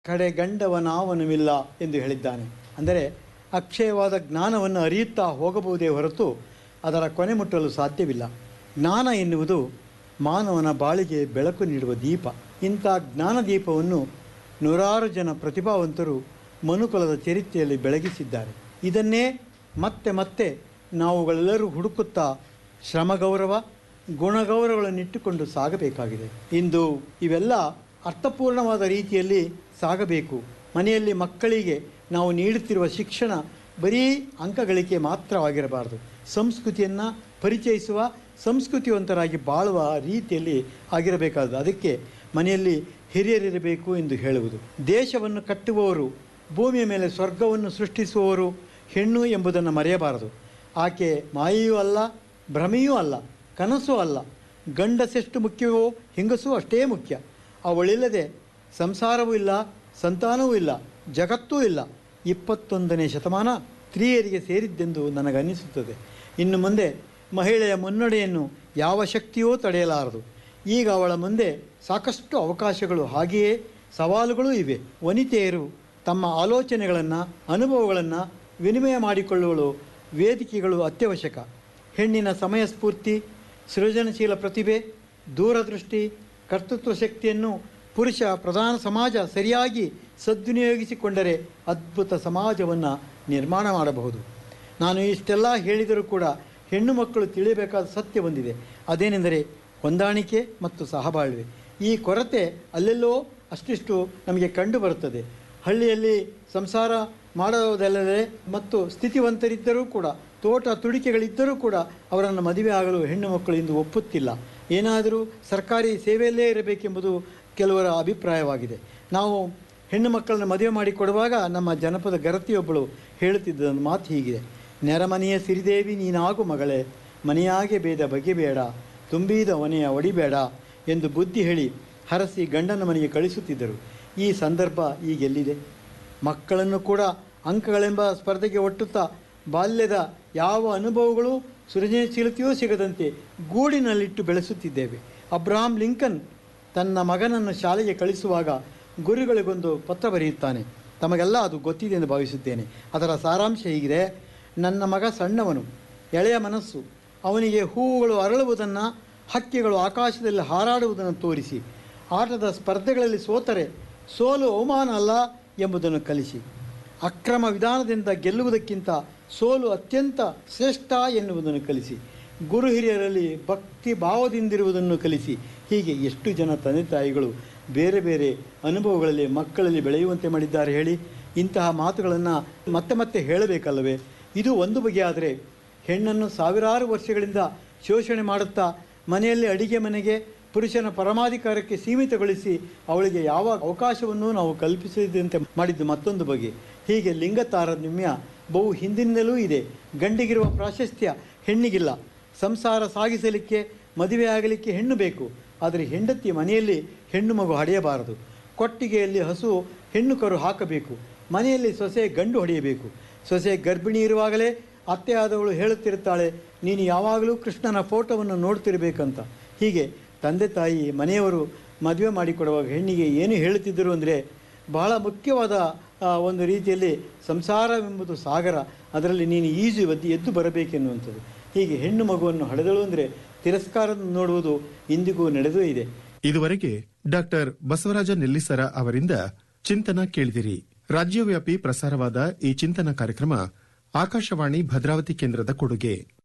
ಕಡೆ ಗಂಡವನಾವನವಿಲ್ಲ ಎಂದು ಹೇಳಿದ್ದಾನೆ ಅಂದರೆ ಅಕ್ಷಯವಾದ ಜ್ಞಾನವನ್ನು ಅರಿಯುತ್ತಾ ಹೋಗಬಹುದೇ ಹೊರತು ಅದರ ಕೊನೆ ಮುಟ್ಟಲು ಸಾಧ್ಯವಿಲ್ಲ ಜ್ಞಾನ ಎನ್ನುವುದು ಮಾನವನ ಬಾಳಿಗೆ ಬೆಳಕು ನೀಡುವ ದೀಪ ಇಂಥ ಜ್ಞಾನ ದೀಪವನ್ನು ನೂರಾರು ಜನ ಪ್ರತಿಭಾವಂತರು ಮನುಕುಲದ ಚರಿತ್ರೆಯಲ್ಲಿ ಬೆಳಗಿಸಿದ್ದಾರೆ ಇದನ್ನೇ ಮತ್ತೆ ಮತ್ತೆ ನಾವುಗಳೆಲ್ಲರೂ ಹುಡುಕುತ್ತಾ ಶ್ರಮಗೌರವ ಗುಣಗೌರವಗಳನ್ನಿಟ್ಟುಕೊಂಡು ಸಾಗಬೇಕಾಗಿದೆ ಇಂದು ಇವೆಲ್ಲ ಅರ್ಥಪೂರ್ಣವಾದ ರೀತಿಯಲ್ಲಿ ಸಾಗಬೇಕು ಮನೆಯಲ್ಲಿ ಮಕ್ಕಳಿಗೆ ನಾವು ನೀಡುತ್ತಿರುವ ಶಿಕ್ಷಣ ಬರೀ ಅಂಕಗಳಿಕೆ ಮಾತ್ರವಾಗಿರಬಾರದು ಸಂಸ್ಕೃತಿಯನ್ನು ಪರಿಚಯಿಸುವ ಸಂಸ್ಕೃತಿವಂತರಾಗಿ ಬಾಳುವ ರೀತಿಯಲ್ಲಿ ಆಗಿರಬೇಕಾದ್ದು ಅದಕ್ಕೆ ಮನೆಯಲ್ಲಿ ಹಿರಿಯರಿರಬೇಕು ಎಂದು ಹೇಳುವುದು ದೇಶವನ್ನು ಕಟ್ಟುವವರು ಭೂಮಿಯ ಮೇಲೆ ಸ್ವರ್ಗವನ್ನು ಸೃಷ್ಟಿಸುವವರು ಹೆಣ್ಣು ಎಂಬುದನ್ನು ಮರೆಯಬಾರದು ಆಕೆ ಮಾಯೆಯೂ ಅಲ್ಲ ಭ್ರಮೆಯೂ ಅಲ್ಲ ಕನಸೂ ಅಲ್ಲ ಗಂಡಸೆಷ್ಟು ಮುಖ್ಯವೋ ಹೆಂಗಸೂ ಅಷ್ಟೇ ಮುಖ್ಯ ಅವಳಿಲ್ಲದೆ ಸಂಸಾರವೂ ಇಲ್ಲ ಸಂತಾನವೂ ಇಲ್ಲ ಜಗತ್ತೂ ಇಲ್ಲ ಇಪ್ಪತ್ತೊಂದನೇ ಶತಮಾನ ಸ್ತ್ರೀಯರಿಗೆ ಸೇರಿದ್ದೆಂದು ನನಗನ್ನಿಸುತ್ತದೆ ಇನ್ನು ಮುಂದೆ ಮಹಿಳೆಯ ಮುನ್ನಡೆಯನ್ನು ಯಾವ ಶಕ್ತಿಯೂ ತಡೆಯಲಾರದು ಈಗ ಅವಳ ಮುಂದೆ ಸಾಕಷ್ಟು ಅವಕಾಶಗಳು ಹಾಗೆಯೇ ಸವಾಲುಗಳೂ ಇವೆ ವನಿತೆಯರು ತಮ್ಮ ಆಲೋಚನೆಗಳನ್ನು ಅನುಭವಗಳನ್ನು ವಿನಿಮಯ ಮಾಡಿಕೊಳ್ಳಲು ವೇದಿಕೆಗಳು ಅತ್ಯವಶ್ಯಕ ಹೆಣ್ಣಿನ ಸಮಯ ಸ್ಫೂರ್ತಿ ಸೃಜನಶೀಲ ಪ್ರತಿಭೆ ದೂರದೃಷ್ಟಿ ಕರ್ತೃತ್ವ ಶಕ್ತಿಯನ್ನು ಪುರುಷ ಪ್ರಧಾನ ಸಮಾಜ ಸರಿಯಾಗಿ ಸದ್ವಿನಿಯೋಗಿಸಿಕೊಂಡರೆ ಅದ್ಭುತ ಸಮಾಜವನ್ನು ನಿರ್ಮಾಣ ಮಾಡಬಹುದು ನಾನು ಇಷ್ಟೆಲ್ಲ ಹೇಳಿದರೂ ಕೂಡ ಹೆಣ್ಣು ಮಕ್ಕಳು ತಿಳಿಯಬೇಕಾದ ಸತ್ಯ ಬಂದಿದೆ ಅದೇನೆಂದರೆ ಹೊಂದಾಣಿಕೆ ಮತ್ತು ಸಹಬಾಳ್ವೆ ಈ ಕೊರತೆ ಅಲ್ಲೆಲ್ಲೋ ಅಷ್ಟಿಷ್ಟು ನಮಗೆ ಕಂಡು ಬರುತ್ತದೆ ಹಳ್ಳಿಯಲ್ಲಿ ಸಂಸಾರ ಮಾಡೋದಲ್ಲದೆ ಮತ್ತು ಸ್ಥಿತಿವಂತರಿದ್ದರೂ ಕೂಡ ತೋಟ ತುಡಿಕೆಗಳಿದ್ದರೂ ಕೂಡ ಅವರನ್ನು ಮದುವೆ ಆಗಲು ಹೆಣ್ಣು ಮಕ್ಕಳು ಇಂದು ಒಪ್ಪುತ್ತಿಲ್ಲ ಏನಾದರೂ ಸರ್ಕಾರಿ ಸೇವೆಯಲ್ಲೇ ಇರಬೇಕೆಂಬುದು ಕೆಲವರ ಅಭಿಪ್ರಾಯವಾಗಿದೆ ನಾವು ಹೆಣ್ಣು ಮಕ್ಕಳನ್ನು ಮದುವೆ ಮಾಡಿ ಕೊಡುವಾಗ ನಮ್ಮ ಜನಪದ ಗರತಿಯೊಬ್ಬಳು ಹೇಳುತ್ತಿದ್ದ ಮಾತು ಹೀಗಿದೆ ನೆರಮನೆಯ ಸಿರಿದೇವಿ ನೀನಾಗು ಮಗಳೇ ಮನೆಯಾಗೆ ಬೇದ ಬಗೆಬೇಡ ತುಂಬಿದ ಒನೆಯ ಒಡಿಬೇಡ ಎಂದು ಬುದ್ಧಿ ಹೇಳಿ ಹರಸಿ ಗಂಡನ ಮನೆಗೆ ಕಳಿಸುತ್ತಿದ್ದರು ಈ ಸಂದರ್ಭ ಈಗೆಲ್ಲಿದೆ ಮಕ್ಕಳನ್ನು ಕೂಡ ಅಂಕಗಳೆಂಬ ಸ್ಪರ್ಧೆಗೆ ಒಟ್ಟುತ್ತಾ ಬಾಲ್ಯದ ಯಾವ ಅನುಭವಗಳು ಸೃಜನಶೀಲತೆಯೂ ಸಿಗದಂತೆ ಗೂಡಿನಲ್ಲಿಟ್ಟು ಬೆಳೆಸುತ್ತಿದ್ದೇವೆ ಅಬ್ರಹಾಂ ಲಿಂಕನ್ ತನ್ನ ಮಗನನ್ನು ಶಾಲೆಗೆ ಕಳಿಸುವಾಗ ಗುರುಗಳಿಗೊಂದು ಪತ್ರ ಬರೆಯುತ್ತಾನೆ ತಮಗೆಲ್ಲ ಅದು ಗೊತ್ತಿದೆ ಎಂದು ಭಾವಿಸುತ್ತೇನೆ ಅದರ ಸಾರಾಂಶ ಹೀಗಿದೆ ನನ್ನ ಮಗ ಸಣ್ಣವನು ಎಳೆಯ ಮನಸ್ಸು ಅವನಿಗೆ ಹೂವುಗಳು ಅರಳುವುದನ್ನು ಹಕ್ಕಿಗಳು ಆಕಾಶದಲ್ಲಿ ಹಾರಾಡುವುದನ್ನು ತೋರಿಸಿ ಆಟದ ಸ್ಪರ್ಧೆಗಳಲ್ಲಿ ಸೋತರೆ ಸೋಲು ಅವಮಾನ ಅಲ್ಲ ಎಂಬುದನ್ನು ಕಲಿಸಿ ಅಕ್ರಮ ವಿಧಾನದಿಂದ ಗೆಲ್ಲುವುದಕ್ಕಿಂತ ಸೋಲು ಅತ್ಯಂತ ಶ್ರೇಷ್ಠ ಎನ್ನುವುದನ್ನು ಕಲಿಸಿ ಗುರು ಹಿರಿಯರಲ್ಲಿ ಭಕ್ತಿ ಭಾವದಿಂದಿರುವುದನ್ನು ಕಲಿಸಿ ಹೀಗೆ ಎಷ್ಟು ಜನ ತಂದೆ ತಾಯಿಗಳು ಬೇರೆ ಬೇರೆ ಅನುಭವಗಳಲ್ಲಿ ಮಕ್ಕಳಲ್ಲಿ ಬೆಳೆಯುವಂತೆ ಮಾಡಿದ್ದಾರೆ ಹೇಳಿ ಇಂತಹ ಮಾತುಗಳನ್ನು ಮತ್ತೆ ಮತ್ತೆ ಹೇಳಬೇಕಲ್ಲವೇ ಇದು ಒಂದು ಬಗೆಯಾದರೆ ಹೆಣ್ಣನ್ನು ಸಾವಿರಾರು ವರ್ಷಗಳಿಂದ ಶೋಷಣೆ ಮಾಡುತ್ತಾ ಮನೆಯಲ್ಲಿ ಅಡಿಗೆ ಮನೆಗೆ ಪುರುಷನ ಪರಮಾಧಿಕಾರಕ್ಕೆ ಸೀಮಿತಗೊಳಿಸಿ ಅವಳಿಗೆ ಯಾವ ಅವಕಾಶವನ್ನು ನಾವು ಕಲ್ಪಿಸದಂತೆ ಮಾಡಿದ್ದು ಮತ್ತೊಂದು ಬಗೆ ಹೀಗೆ ಲಿಂಗ ತಾರತಮ್ಯ ಬಹು ಹಿಂದಿನಿಂದಲೂ ಇದೆ ಗಂಡಿಗಿರುವ ಪ್ರಾಶಸ್ತ್ಯ ಹೆಣ್ಣಿಗಿಲ್ಲ ಸಂಸಾರ ಸಾಗಿಸಲಿಕ್ಕೆ ಮದುವೆ ಆಗಲಿಕ್ಕೆ ಹೆಣ್ಣು ಬೇಕು ಆದರೆ ಹೆಂಡತಿ ಮನೆಯಲ್ಲಿ ಹೆಣ್ಣು ಮಗು ಹಡೆಯಬಾರದು ಕೊಟ್ಟಿಗೆಯಲ್ಲಿ ಹಸು ಹೆಣ್ಣು ಕರು ಹಾಕಬೇಕು ಮನೆಯಲ್ಲಿ ಸೊಸೆ ಗಂಡು ಹೊಡೆಯಬೇಕು ಸೊಸೆ ಗರ್ಭಿಣಿ ಇರುವಾಗಲೇ ಅತ್ತೆ ಆದವಳು ಹೇಳುತ್ತಿರುತ್ತಾಳೆ ನೀನು ಯಾವಾಗಲೂ ಕೃಷ್ಣನ ಫೋಟೋವನ್ನು ನೋಡ್ತಿರ್ಬೇಕಂತ ಹೀಗೆ ತಂದೆ ತಾಯಿ ಮನೆಯವರು ಮದುವೆ ಮಾಡಿಕೊಡುವಾಗ ಹೆಣ್ಣಿಗೆ ಏನು ಹೇಳುತ್ತಿದ್ದರು ಅಂದರೆ ಬಹಳ ಮುಖ್ಯವಾದ ಆ, ಒಂದು ರೀತಿಯಲ್ಲಿ ಸಂಸಾರವೆಂಬುದು ಸಾಗರ ಅದರಲ್ಲಿ ನೀನು ಈಜು ಒದ್ದು ಎದ್ದು ಬರಬೇಕೆನ್ನುವಂಥದ್ದು ಹೀಗೆ ಹೆಣ್ಣು ಮಗುವನ್ನು ಹಡೆದಳು ಅಂದರೆ ತಿರಸ್ಕಾರ ನೋಡುವುದು ಇಂದಿಗೂ ನಡೆದೂ ಇದೆ ಇದುವರೆಗೆ ಡಾಕ್ಟರ್ ಬಸವರಾಜ ನೆಲ್ಲಿಸರ ಅವರಿಂದ ಚಿಂತನ ಕೇಳಿದಿರಿ ರಾಜ್ಯವ್ಯಾಪಿ ಪ್ರಸಾರವಾದ ಈ ಚಿಂತನ ಕಾರ್ಯಕ್ರಮ ಆಕಾಶವಾಣಿ ಭದ್ರಾವತಿ ಕೇಂದ್ರದ ಕೊಡುಗೆ